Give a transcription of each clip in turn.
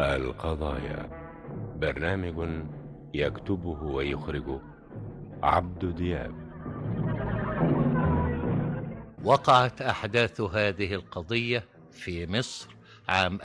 القضايا برنامج يكتبه ويخرجه عبد دياب وقعت أحداث هذه القضية في مصر عام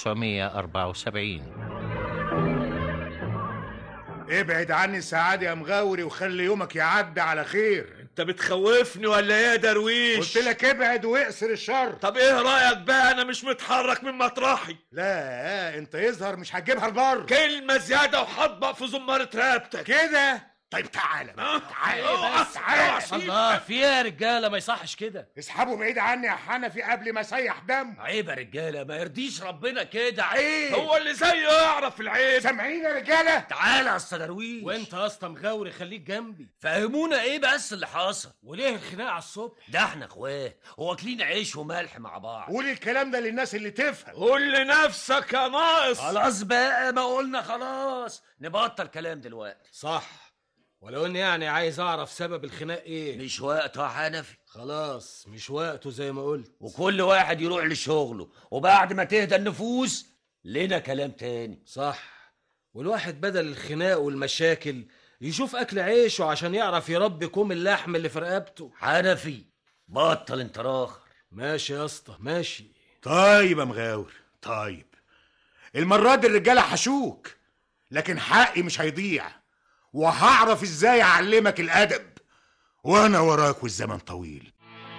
1974 ابعد عني السعادة يا مغاوري وخلي يومك يعدي على خير انت بتخوفني ولا ايه يا درويش قلت لك ابعد واقصر الشر طب ايه رايك بقى انا مش متحرك من مطرحي لا انت يظهر مش هتجيبها البر كلمه زياده وهطبق في زماره رقبتك كده طيب تعالى بقى، تعالى اوعى، بس تعالى اوعى سيب. الله في ايه يا رجاله ما يصحش كده اسحبه بعيد عني يا حنفي قبل ما اسيح دم عيب يا رجاله ما يرضيش ربنا كده عيب هو اللي زيه يعرف العيب سامعين يا رجاله تعالى يا اسطى درويش وانت يا اسطى مغاوري خليك جنبي فهمونا ايه بس اللي حصل وليه الخناقه على الصبح ده احنا اخوات واكلين عيش وملح مع بعض قول الكلام ده للناس اللي تفهم قول لنفسك يا ناقص خلاص بقى ما قلنا خلاص نبطل كلام دلوقتي صح ولو اني يعني عايز اعرف سبب الخناق ايه مش وقته يا حنفي خلاص مش وقته زي ما قلت وكل واحد يروح لشغله وبعد ما تهدى النفوس لنا كلام تاني صح والواحد بدل الخناق والمشاكل يشوف اكل عيشه عشان يعرف يربي كوم اللحم اللي في رقبته حنفي بطل انت راخر ماشي يا اسطى ماشي طيب يا مغاور طيب المرة دي الرجالة حشوك لكن حقي مش هيضيع وهعرف ازاي اعلمك الادب وانا وراك والزمن طويل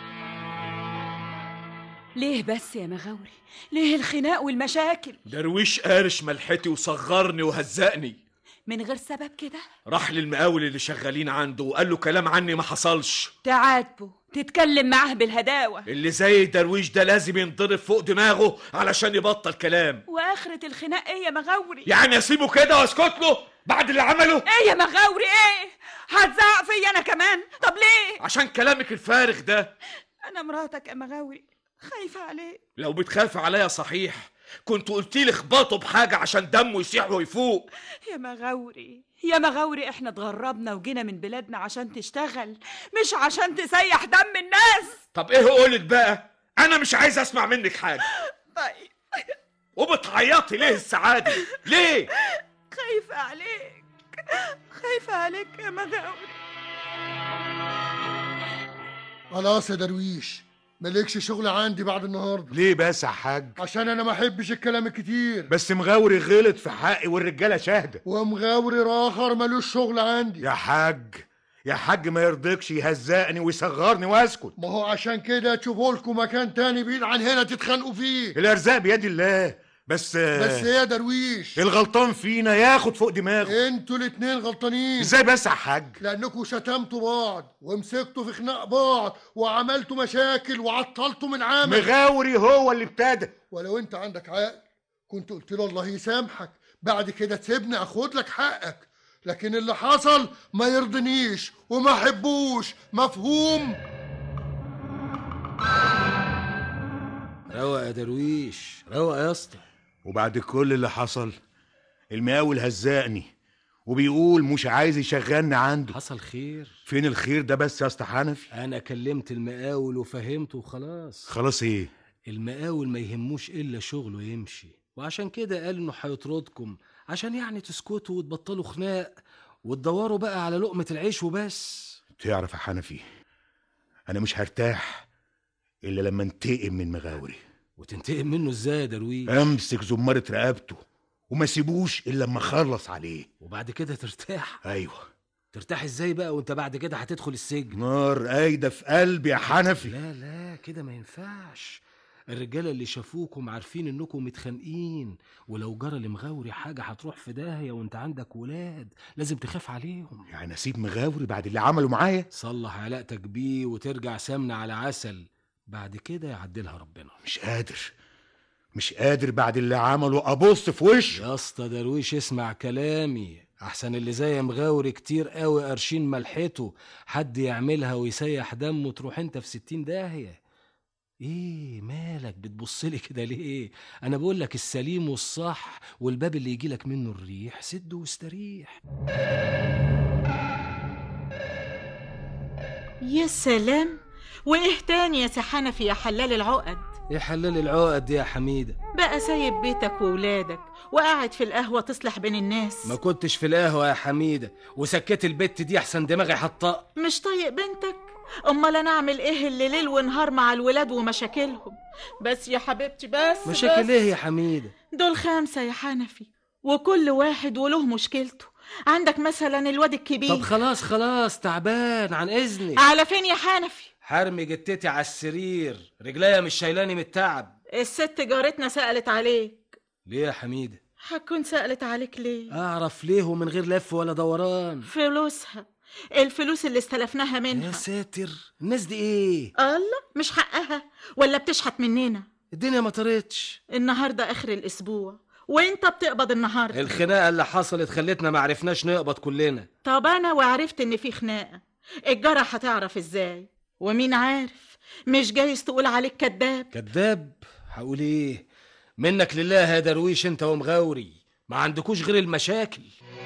ليه بس يا مغاوري ليه الخناق والمشاكل درويش قارش ملحتي وصغرني وهزقني من غير سبب كده راح للمقاول اللي شغالين عنده وقال له كلام عني ما حصلش تعاتبه تتكلم معاه بالهداوة اللي زي درويش ده لازم ينضرب فوق دماغه علشان يبطل كلام وآخرة الخناق ايه يا مغاوري يعني اسيبه كده واسكت له بعد اللي عمله ايه يا مغاوري ايه هتزعق فيا انا كمان طب ليه عشان كلامك الفارغ ده انا مراتك يا مغاوري خايفة عليك لو بتخاف عليا صحيح كنت قلتي لي اخبطه بحاجه عشان دمه يسيح ويفوق يا مغاوري يا مغاوري احنا اتغربنا وجينا من بلادنا عشان تشتغل مش عشان تسيح دم الناس طب ايه قولك بقى انا مش عايز اسمع منك حاجه طيب وبتعيطي ليه السعاده ليه خايفة عليك خايفة عليك يا مغاوري خلاص يا درويش مالكش شغل عندي بعد النهارده ليه بس يا حاج عشان انا ما احبش الكلام الكتير بس مغاوري غلط في حقي والرجاله شاهده ومغاوري راخر ملوش شغل عندي يا حاج يا حاج ما يرضيكش يهزقني ويصغرني واسكت ما هو عشان كده تشوفوا لكم مكان تاني بعيد عن هنا تتخانقوا فيه الارزاق بيد الله بس بس ايه يا درويش الغلطان فينا ياخد فوق دماغه انتوا الاتنين غلطانين ازاي بس يا حاج لانكم شتمتوا بعض ومسكتوا في خناق بعض وعملتوا مشاكل وعطلتوا من عمل مغاوري هو اللي ابتدى ولو انت عندك عقل كنت قلت له الله يسامحك بعد كده تسيبني اخد لك حقك لكن اللي حصل ما يرضنيش وما احبوش مفهوم روق يا درويش روق يا اسطى وبعد كل اللي حصل المقاول هزقني وبيقول مش عايز يشغلني عنده حصل خير فين الخير ده بس يا اسطى حنفي انا كلمت المقاول وفهمته وخلاص خلاص ايه المقاول ما يهموش الا شغله يمشي وعشان كده قال انه هيطردكم عشان يعني تسكتوا وتبطلوا خناق وتدوروا بقى على لقمة العيش وبس تعرف يا حنفي انا مش هرتاح الا لما انتقم من مغاوري وتنتقم منه ازاي يا درويش امسك زمارة رقبته وما سيبوش الا لما اخلص عليه وبعد كده ترتاح ايوه ترتاح ازاي بقى وانت بعد كده هتدخل السجن نار قايده في قلبي يا حنفي لا لا كده ما ينفعش الرجاله اللي شافوكم عارفين انكم متخانقين ولو جرى لمغاوري حاجه هتروح في داهيه وانت عندك ولاد لازم تخاف عليهم يعني اسيب مغاوري بعد اللي عمله معايا صلح علاقتك بيه وترجع سمنه على عسل بعد كده يعدلها ربنا مش قادر مش قادر بعد اللي عمله ابص في وشه يا اسطى درويش اسمع كلامي احسن اللي زي مغاوري كتير قوي قرشين ملحته حد يعملها ويسيح دمه تروح انت في ستين داهيه ايه مالك بتبصلي كده ليه انا بقول لك السليم والصح والباب اللي يجيلك منه الريح سده واستريح يا سلام وايه تاني يا سي حنفي يا حلال العقد ايه حلال العقد دي يا حميده بقى سايب بيتك وولادك وقاعد في القهوة تصلح بين الناس ما كنتش في القهوه يا حميده وسكت البت دي احسن دماغي حطاء مش طايق بنتك امال انا اعمل ايه اللي ليل ونهار مع الولاد ومشاكلهم بس يا حبيبتي بس مشاكل بس. ايه يا حميده دول خمسة يا حنفي وكل واحد وله مشكلته عندك مثلا الواد الكبير طب خلاص خلاص تعبان عن اذنك على فين يا حنفي حرمي جتتي على السرير رجليا مش شايلاني من التعب الست جارتنا سألت عليك ليه يا حميده هتكون سألت عليك ليه اعرف ليه ومن غير لف ولا دوران فلوسها الفلوس اللي استلفناها منها يا ساتر الناس دي ايه الله مش حقها ولا بتشحت مننا الدنيا ما طرتش النهارده اخر الاسبوع وانت بتقبض النهارده الخناقه اللي حصلت خلتنا ما عرفناش نقبض كلنا طب انا وعرفت ان في خناقه الجارة هتعرف ازاي ومين عارف مش جايز تقول عليك كذاب كذاب هقول ايه منك لله يا درويش انت ومغاوري ما عندكوش غير المشاكل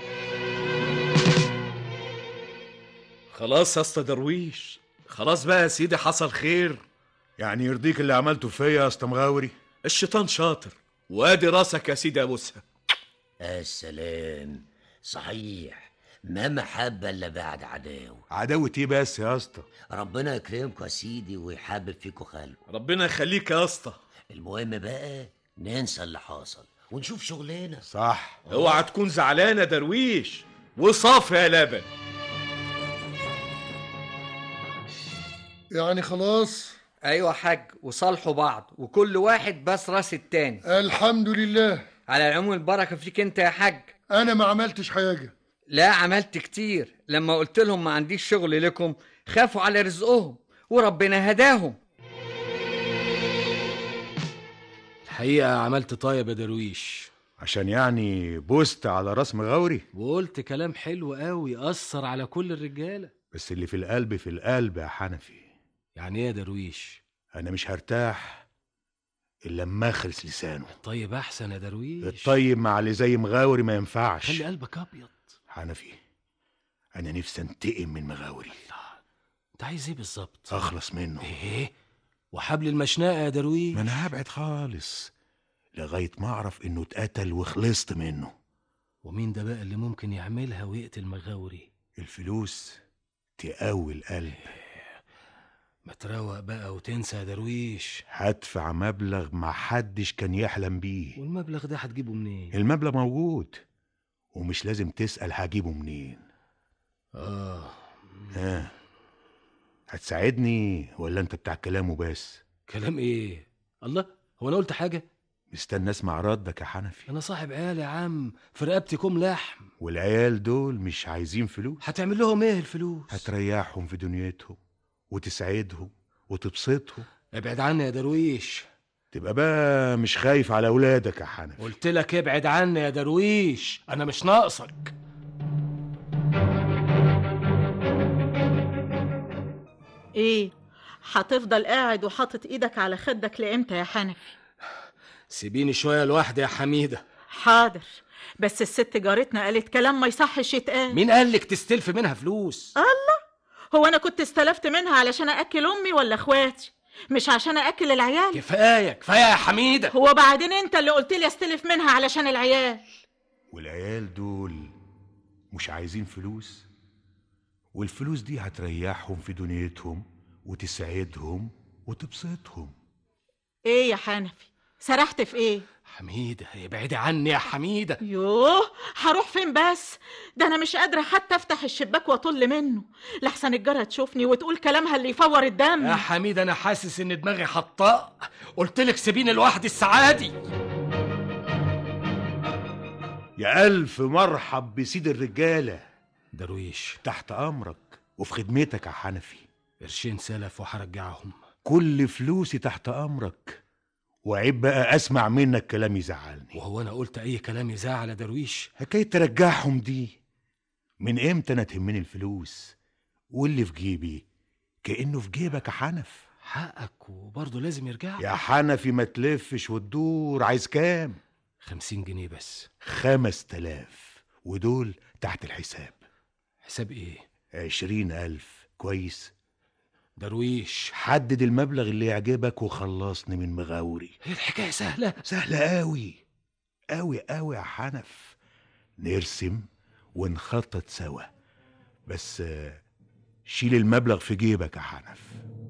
خلاص يا اسطى درويش خلاص بقى يا سيدي حصل خير يعني يرضيك اللي عملته فيا يا اسطى مغاوري الشيطان شاطر وادي راسك يا سيدي ابوسها السلام صحيح ما محبة إلا بعد عداوة عداوة ايه بس يا اسطى ربنا يكرمكم يا سيدي ويحبب فيكم خلقه ربنا يخليك يا اسطى المهم بقى ننسى اللي حصل ونشوف شغلنا صح اوعى تكون زعلان يا درويش وصافي يا لبن يعني خلاص ايوه يا حاج وصالحوا بعض وكل واحد بس راس التاني الحمد لله على العموم البركه فيك انت يا حاج انا ما عملتش حاجه لا عملت كتير لما قلت لهم ما عنديش شغل لكم خافوا على رزقهم وربنا هداهم الحقيقه عملت طيب يا درويش عشان يعني بوست على راس مغاوري وقلت كلام حلو قوي اثر على كل الرجاله بس اللي في القلب في القلب يا حنفي يعني ايه يا درويش انا مش هرتاح الا لما اخرس لسانه طيب احسن يا درويش الطيب مع اللي زي مغاوري ما ينفعش خلي قلبك ابيض حنفي انا نفسي انتقم من مغاوري انت عايز ايه بالظبط اخلص منه ايه وحبل المشنقه يا درويش ما انا هبعد خالص لغايه ما اعرف انه اتقتل وخلصت منه ومين ده بقى اللي ممكن يعملها ويقتل مغاوري الفلوس تقوي القلب ما تروق بقى وتنسى يا درويش هدفع مبلغ ما حدش كان يحلم بيه والمبلغ ده هتجيبه منين المبلغ موجود ومش لازم تسأل هجيبه منين اه ها هتساعدني ولا انت بتاع كلام وبس كلام ايه الله هو انا قلت حاجه مستنى اسمع ردك يا حنفي انا صاحب عيال يا عم في رقبتكم لحم والعيال دول مش عايزين فلوس هتعمل لهم ايه الفلوس هتريحهم في دنيتهم وتسعدهم وتبسطهم ابعد عني يا درويش تبقى بقى مش خايف على اولادك يا حنفي قلت لك ابعد عني يا درويش انا مش ناقصك ايه هتفضل قاعد وحاطط ايدك على خدك لامتى يا حنفي سيبيني شويه لوحدي يا حميده حاضر بس الست جارتنا قالت كلام ما يصحش يتقال مين قال لك تستلف منها فلوس الله هو انا كنت استلفت منها علشان اكل امي ولا اخواتي مش عشان اكل العيال كفايه كفايه يا حميده هو بعدين انت اللي قلت لي استلف منها علشان العيال والعيال دول مش عايزين فلوس والفلوس دي هتريحهم في دنيتهم وتسعدهم وتبسطهم ايه يا حنفي سرحت في ايه حميده ابعدي عني يا حميده يوه هروح فين بس ده انا مش قادره حتى افتح الشباك واطل منه لحسن الجاره تشوفني وتقول كلامها اللي يفور الدم يا حميده انا حاسس ان دماغي حطاء قلت لك سيبيني لوحدي السعادي يا ألف مرحب بسيد الرجالة درويش تحت أمرك وفي خدمتك يا حنفي قرشين سلف وهرجعهم كل فلوسي تحت أمرك وعيب بقى أسمع منك كلام يزعلني وهو انا قلت اي كلام يزعل يا درويش حكاية ترجعهم دي من امتى انا تهمني الفلوس واللي في جيبي كأنه في جيبك يا حنف حقك وبرضه لازم يرجع يا حنفي ما تلفش وتدور عايز كام خمسين جنيه بس خمس تلاف ودول تحت الحساب حساب ايه عشرين ألف كويس درويش حدد المبلغ اللي يعجبك وخلصني من مغاوري هي الحكايه سهله سهلة قوي قوي قوي يا حنف نرسم ونخطط سوا بس آه، شيل المبلغ في جيبك يا حنف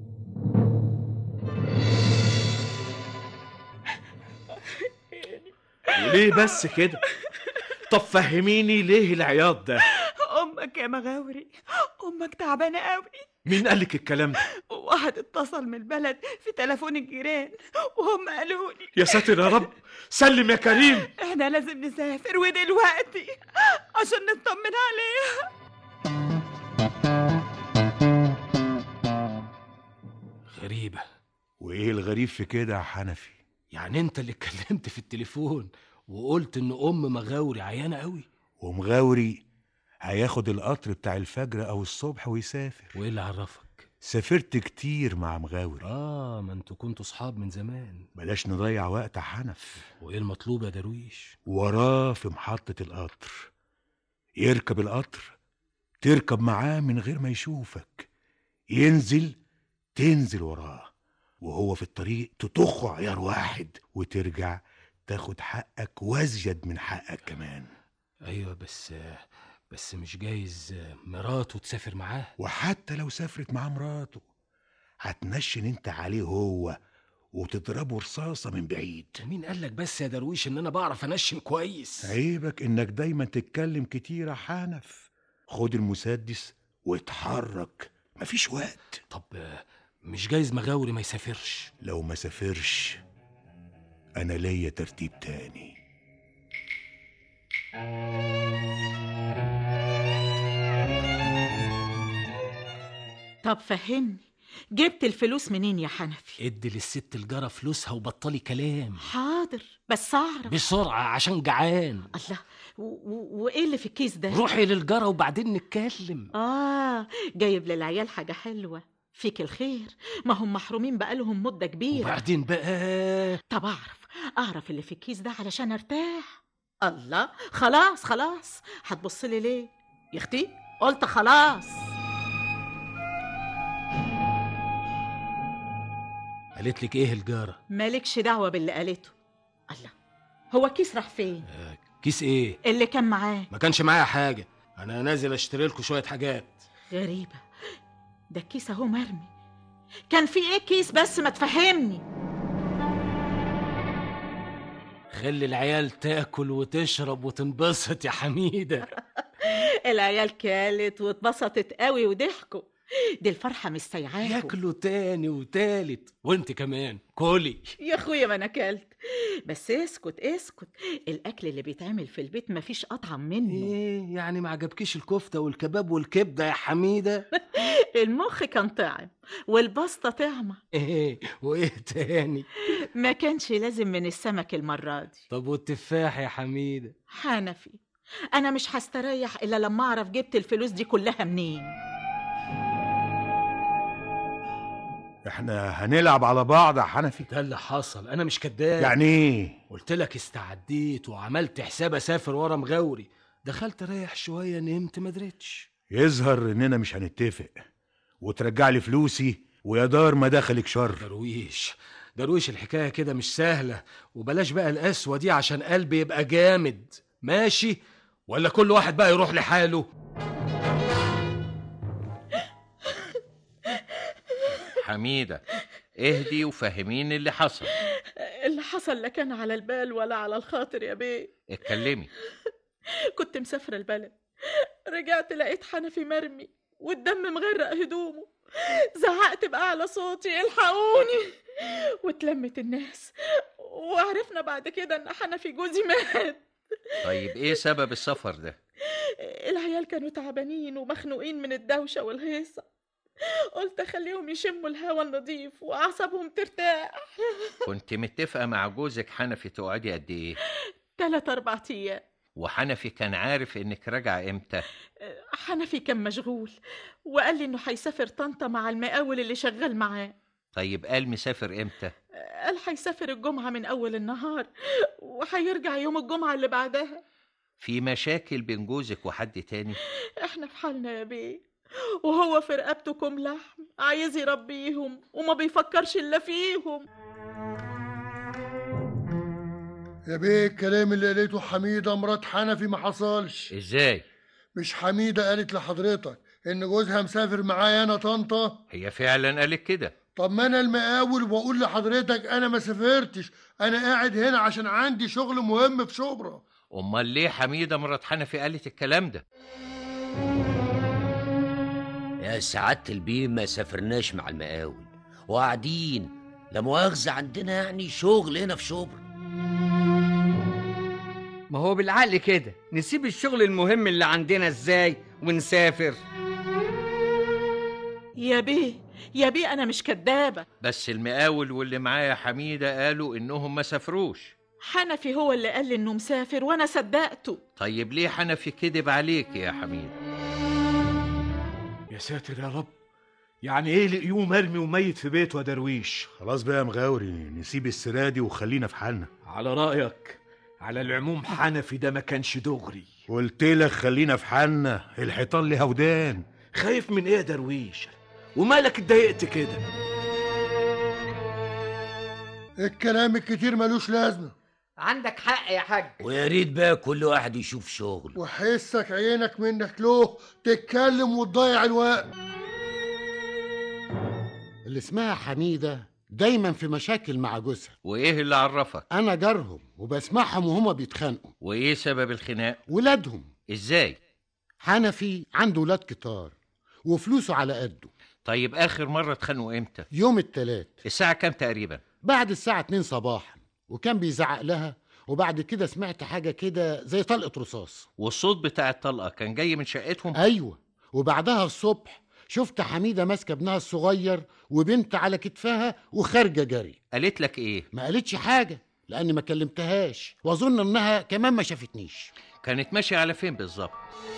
ليه بس كده طب فهميني ليه العياط ده امك يا مغاوري امك تعبانه قوي مين قالك الكلام ده واحد اتصل من البلد في تليفون الجيران وهم قالوا لي يا ساتر يا رب سلم يا كريم احنا لازم نسافر ودلوقتي عشان نطمن عليها غريبه وايه الغريب في كده يا حنفي يعني انت اللي اتكلمت في التليفون وقلت ان ام مغاوري عيانه قوي ومغاوري هياخد القطر بتاع الفجر او الصبح ويسافر وايه اللي عرفك سافرت كتير مع مغاوري اه ما انتوا كنتوا صحاب من زمان بلاش نضيع وقت يا حنف وايه المطلوب يا درويش وراه في محطة القطر يركب القطر تركب معاه من غير ما يشوفك ينزل تنزل وراه وهو في الطريق تطخه عيار واحد وترجع تاخد حقك وازيد من حقك كمان ايوه بس بس مش جايز مراته تسافر معاه وحتى لو سافرت مع مراته هتنشن انت عليه هو وتضربه رصاصة من بعيد مين قالك بس يا درويش ان انا بعرف انشن كويس عيبك انك دايما تتكلم كتير يا حنف خد المسدس واتحرك مفيش وقت طب مش جايز مغاوري ما يسافرش لو ما سافرش انا ليا ترتيب تاني طب فهمني جبت الفلوس منين يا حنفي ادي للست الجارة فلوسها وبطلي كلام حاضر بس اعرف بسرعة عشان جعان الله و- و- وايه اللي في الكيس ده روحي للجارة وبعدين نتكلم اه جايب للعيال حاجة حلوة فيك الخير ما هم محرومين بقالهم مدة كبيرة وبعدين بقى طب اعرف اعرف اللي في الكيس ده علشان ارتاح الله خلاص خلاص هتبص لي ليه يا اختي قلت خلاص قالت لك ايه الجارة مالكش دعوة باللي قالته الله هو الكيس راح فين كيس ايه اللي كان معاه ما كانش معايا حاجة انا نازل اشتري لكم شوية حاجات غريبة ده الكيس اهو مرمي كان في ايه كيس بس ما تفهمني خلي العيال تاكل وتشرب وتنبسط يا حميدة العيال كالت واتبسطت قوي وضحكوا دي الفرحة مش سايعاكوا ياكلوا تاني وتالت وانت كمان كلي يا اخويا ما انا اكلت بس اسكت اسكت الاكل اللي بيتعمل في البيت مفيش اطعم منه ايه يعني ما عجبكيش الكفتة والكباب والكبدة يا حميدة المخ كان طعم والبسطة طعمة ايه وايه تاني ما كانش لازم من السمك المرة دي طب والتفاح يا حميدة حنفي انا مش هستريح الا لما اعرف جبت الفلوس دي كلها منين احنا هنلعب على بعض يا حنفي ده اللي حصل انا مش كداب يعني ايه قلت لك استعديت وعملت حساب اسافر ورا مغاوري دخلت اريح شويه نمت ما دريتش يظهر اننا مش هنتفق وترجع لي فلوسي ويا دار ما دخلك شر درويش درويش الحكايه كده مش سهله وبلاش بقى القسوه دي عشان قلبي يبقى جامد ماشي ولا كل واحد بقى يروح لحاله حميدة اهدي وفهميني اللي حصل اللي حصل لا كان على البال ولا على الخاطر يا بيه اتكلمي كنت مسافرة البلد رجعت لقيت حنفي مرمي والدم مغرق هدومه زعقت بأعلى صوتي الحقوني واتلمت الناس وعرفنا بعد كده ان حنفي جوزي مات طيب ايه سبب السفر ده العيال كانوا تعبانين ومخنوقين من الدوشة والهيصة قلت اخليهم يشموا الهوا النظيف واعصابهم ترتاح كنت متفقة مع جوزك حنفي تقعدي قد ايه تلات اربع ايام وحنفي كان عارف انك راجعة امتى حنفي كان مشغول وقال لي انه هيسافر طنطا مع المقاول اللي شغال معاه طيب قال مسافر امتى قال هيسافر الجمعة من أول النهار وهيرجع يوم الجمعة اللي بعدها في مشاكل بين جوزك وحد تاني احنا في حالنا يا بيه وهو في رقبته كم لحم عايز يربيهم وما بيفكرش الا فيهم يا بيه الكلام اللي قالته حميدة مرات حنفي ما حصلش ازاي مش حميدة قالت لحضرتك إن جوزها مسافر معايا أنا طنطا هي فعلا قالت كده طب ما أنا المقاول وبقول لحضرتك أنا ما سافرتش أنا قاعد هنا عشان عندي شغل مهم في شبرا امال ليه حميده مرات حنفي قالت الكلام ده يا سعادة البيه ما سافرناش مع المقاول وقاعدين لا مؤاخذة عندنا يعني شغل هنا في شبرا ما هو بالعقل كده نسيب الشغل المهم اللي عندنا ازاي ونسافر يا بيه يا بيه انا مش كدابه بس المقاول واللي معايا حميده قالوا انهم ما سافروش حنفي هو اللي قال لي انه مسافر وانا صدقته طيب ليه حنفي كذب عليك يا حميد يا ساتر يا رب يعني ايه لقيوه مرمي وميت في بيته يا درويش خلاص بقى يا مغاوري نسيب السيرة دي وخلينا في حالنا على رأيك على العموم حنفي ده ما كانش دغري قلت لك خلينا في حالنا الحيطان ليها ودان خايف من ايه يا درويش ومالك اتضايقت كده الكلام الكتير ملوش لازمة عندك حق يا حاج ويا ريت بقى كل واحد يشوف شغل وحسك عينك منك له تتكلم وتضيع الوقت اللي اسمها حميدة دايما في مشاكل مع جوزها وايه اللي عرفك أنا جارهم وبسمعهم وهما بيتخانقوا وايه سبب الخناق ولادهم ازاي حنفي عنده ولاد كتار وفلوسه على قده طيب اخر مره اتخانقوا امتى يوم التلات الساعه كام تقريبا بعد الساعة 2 صباحا وكان بيزعق لها وبعد كده سمعت حاجة كده زي طلقة رصاص والصوت بتاع الطلقه كان جاي من شقتهم أيوة وبعدها الصبح شفت حميدة ماسكة ابنها الصغير وبنت على كتفها وخارجة جري قالت لك ايه ما قالتش حاجة لأني ما كلمتهاش وأظن إنها كمان ما شافتنيش كانت ماشيه على فين بالظبط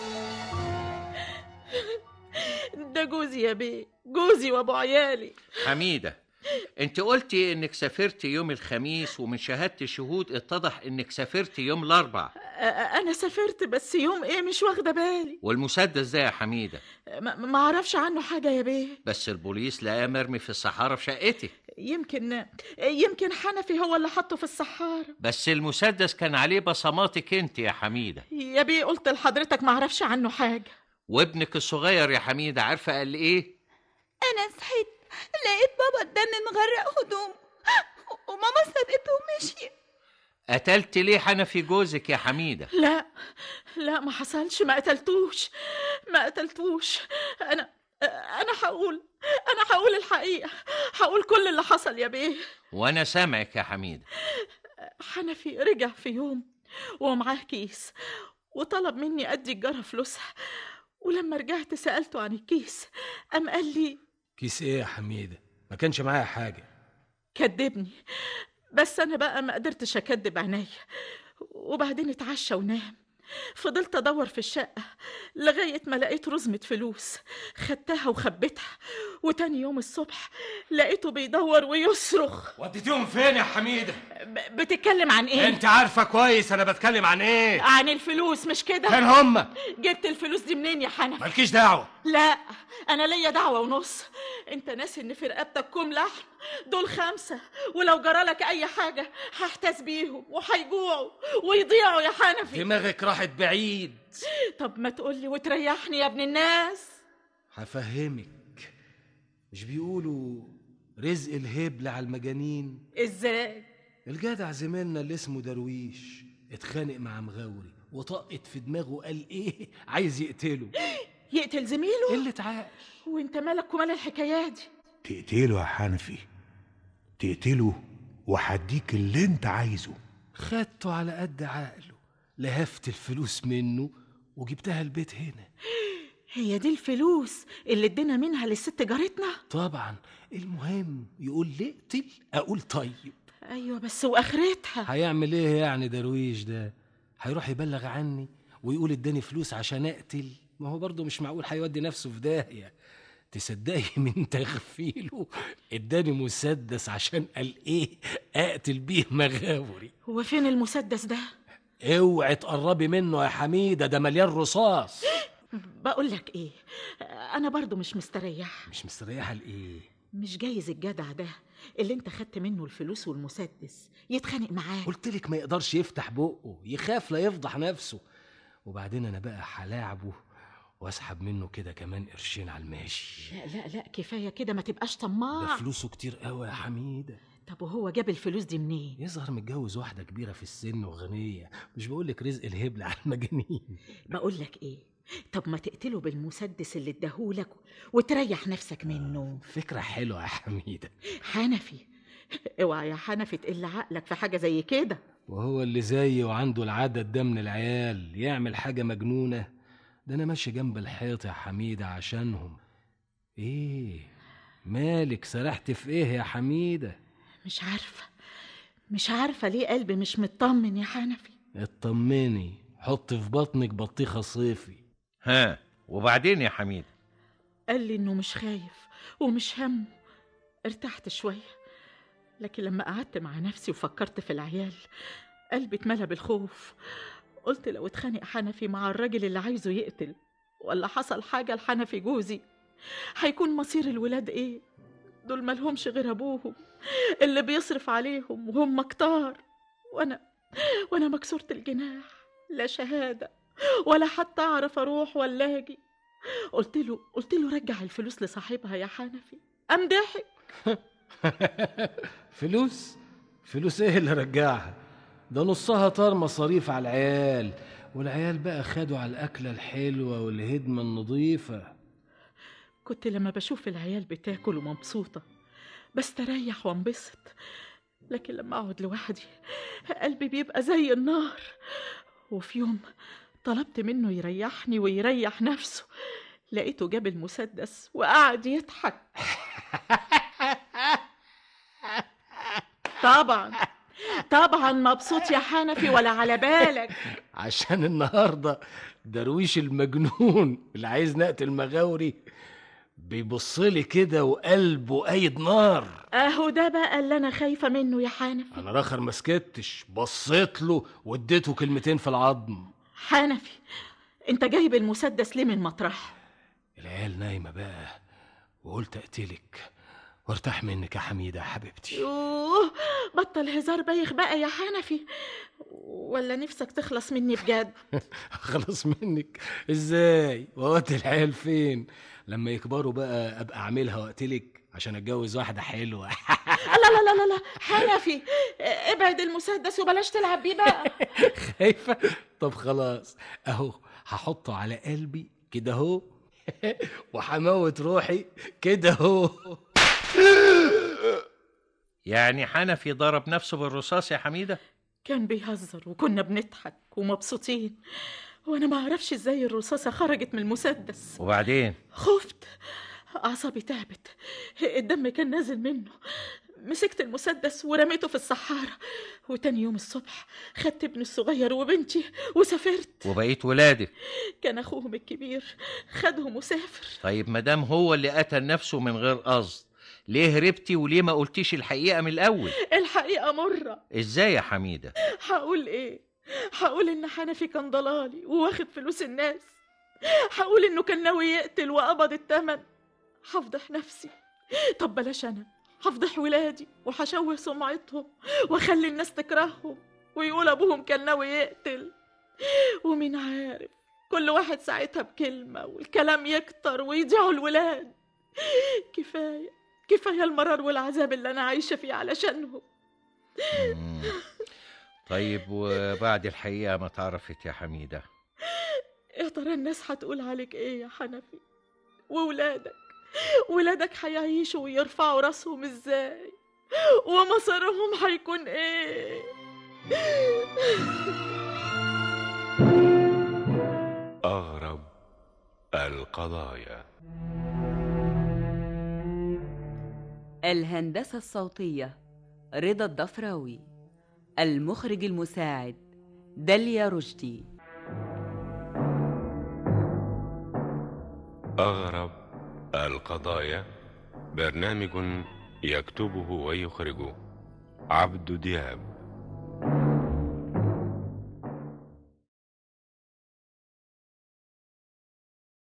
ده جوزي يا بيه جوزي وابو عيالي حميده انت قلتي انك سافرتي يوم الخميس ومن شهاده الشهود اتضح انك سافرتي يوم الاربع أ- أ- انا سافرت بس يوم ايه مش واخده بالي والمسدس ده يا حميده ما ما اعرفش عنه حاجه يا بيه بس البوليس لقاه مرمي في الصحراء في شقتك يمكن يمكن حنفي هو اللي حطه في الصحارى بس المسدس كان عليه بصماتك انت يا حميده يا بيه قلت لحضرتك ما اعرفش عنه حاجه وابنك الصغير يا حميده عارفه قال ايه أنا صحيت لقيت بابا الدم مغرق هدوم وماما سابته ومشي قتلت ليه حنفي جوزك يا حميده لا لا ما حصلش ما قتلتوش ما قتلتوش انا انا هقول انا هقول الحقيقه هقول كل اللي حصل يا بيه وانا سامعك يا حميده حنفي رجع في يوم ومعاه كيس وطلب مني ادي الجارة فلوسها ولما رجعت سألته عن الكيس قام قال لي كيس ايه يا حميدة ما كانش معايا حاجة كدبني بس انا بقى ما قدرتش اكدب عينيا وبعدين اتعشى ونام فضلت ادور في الشقه لغايه ما لقيت رزمه فلوس خدتها وخبيتها وتاني يوم الصبح لقيته بيدور ويصرخ وديتيهم فين يا حميده ب- بتتكلم عن ايه انت عارفه كويس انا بتكلم عن ايه عن الفلوس مش كده فين هما جبت الفلوس دي منين يا حنفي مالكيش دعوه لا انا ليا دعوه ونص انت ناسي ان في رقبتك كوم لحم دول خمسه ولو جرالك اي حاجه هحتاس بيهم وهيجوعوا ويضيعوا يا حنفي دماغك راحت بعيد طب ما تقولي وتريحني يا ابن الناس هفهمك مش بيقولوا رزق الهبل على المجانين ازاي الجدع زميلنا اللي اسمه درويش اتخانق مع مغاوري وطقت في دماغه قال ايه عايز يقتله يقتل زميله اللي تعال وانت مالك ومال الحكايه دي تقتله يا حنفي تقتله وهديك اللي انت عايزه خدته على قد عقله لهفت الفلوس منه وجبتها البيت هنا هي دي الفلوس اللي ادينا منها للست جارتنا طبعا المهم يقول لي اقتل اقول طيب ايوه بس واخرتها هيعمل ايه يعني درويش ده هيروح يبلغ عني ويقول اداني فلوس عشان اقتل ما هو برضه مش معقول هيودي نفسه في داهيه تصدقي من تغفيله اداني مسدس عشان قال ايه اقتل بيه مغاوري هو فين المسدس ده اوعي تقربي منه يا حميده ده مليان رصاص بقول لك ايه انا برضو مش مستريح مش مستريحة لإيه مش جايز الجدع ده اللي انت خدت منه الفلوس والمسدس يتخانق معاه قلت لك ما يقدرش يفتح بقه يخاف لا يفضح نفسه وبعدين انا بقى هلاعبه واسحب منه كده كمان قرشين على الماشي لا لا لا كفايه كده ما تبقاش ده طماع فلوسه كتير قوي يا حميده طب وهو جاب الفلوس دي منين يظهر متجوز واحده كبيره في السن وغنيه مش بقول لك رزق الهبل على المجانين بقول لك ايه طب ما تقتله بالمسدس اللي اداهولك وتريح نفسك منه فكره حلوه يا حميده حنفي اوعى يا حنفي تقل عقلك في حاجه زي كده وهو اللي زيي وعنده العدد ده من العيال يعمل حاجه مجنونه ده انا ماشي جنب الحيط يا حميده عشانهم ايه مالك سرحت في ايه يا حميده مش عارفه مش عارفه ليه قلبي مش مطمن يا حنفي اطمني حط في بطنك بطيخه صيفي ها وبعدين يا حميد قال لي انه مش خايف ومش همه ارتحت شويه لكن لما قعدت مع نفسي وفكرت في العيال قلبي اتملى بالخوف قلت لو اتخانق حنفي مع الراجل اللي عايزه يقتل ولا حصل حاجه لحنفي جوزي هيكون مصير الولاد ايه دول ملهمش غير ابوهم اللي بيصرف عليهم وهم كتار وانا وانا مكسوره الجناح لا شهاده ولا حتى اعرف اروح ولا اجي قلت له قلت له رجع الفلوس لصاحبها يا حنفي قام ضحك فلوس فلوس ايه اللي رجعها ده نصها طار مصاريف على العيال والعيال بقى خدوا على الأكلة الحلوة والهدمة النظيفة كنت لما بشوف العيال بتاكل ومبسوطة بستريح وانبسط لكن لما أقعد لوحدي قلبي بيبقى زي النار وفي يوم طلبت منه يريحني ويريح نفسه لقيته جاب المسدس وقعد يضحك طبعا طبعا مبسوط يا حنفي ولا على بالك عشان النهاردة درويش المجنون اللي عايز نقتل مغاوري بيبصلي كده وقلبه قايد نار اهو ده بقى اللي انا خايفه منه يا حنفي انا راخر ما سكتش بصيت له واديته كلمتين في العظم حنفي انت جايب المسدس ليه من مطرح العيال نايمة بقى وقلت اقتلك وارتاح منك يا حميدة يا حبيبتي يوه بطل هزار بايخ بقى يا حنفي ولا نفسك تخلص مني بجد خلص منك ازاي وقت العيال فين لما يكبروا بقى ابقى اعملها واقتلك عشان اتجوز واحدة حلوة لا لا لا لا لا حنفي ابعد المسدس وبلاش تلعب بيه بقى خايفة طب خلاص اهو هحطه على قلبي كده اهو وهموت روحي كده اهو يعني حنفي ضرب نفسه بالرصاص يا حميدة كان بيهزر وكنا بنضحك ومبسوطين وانا ما اعرفش ازاي الرصاصة خرجت من المسدس وبعدين خفت اعصابي تعبت الدم كان نازل منه مسكت المسدس ورميته في الصحارى وتاني يوم الصبح خدت ابني الصغير وبنتي وسافرت وبقيت ولادك كان اخوهم الكبير خدهم وسافر طيب مدام هو اللي قتل نفسه من غير قصد ليه هربتي وليه ما قلتيش الحقيقة من الأول الحقيقة مرة إزاي يا حميدة هقول ايه هقول ان حنفي كان ضلالي وواخد فلوس الناس هقول انه كان ناوي يقتل وقبض التمن هفضح نفسي طب بلاش انا هفضح ولادي وهشوه سمعتهم واخلي الناس تكرههم ويقول ابوهم كان ناوي يقتل ومين عارف كل واحد ساعتها بكلمة والكلام يكتر ويضيعوا الولاد كفاية كفاية المرار والعذاب اللي أنا عايشة فيه علشانهم مم. طيب وبعد الحقيقة ما اتعرفت يا حميدة يا ترى الناس هتقول عليك ايه يا حنفي وولادك ولادك هيعيشوا ويرفعوا راسهم ازاي ومصيرهم هيكون ايه أغرب القضايا الهندسة الصوتية رضا الضفراوي المخرج المساعد داليا رشدي أغرب القضايا برنامج يكتبه ويخرجه عبد دياب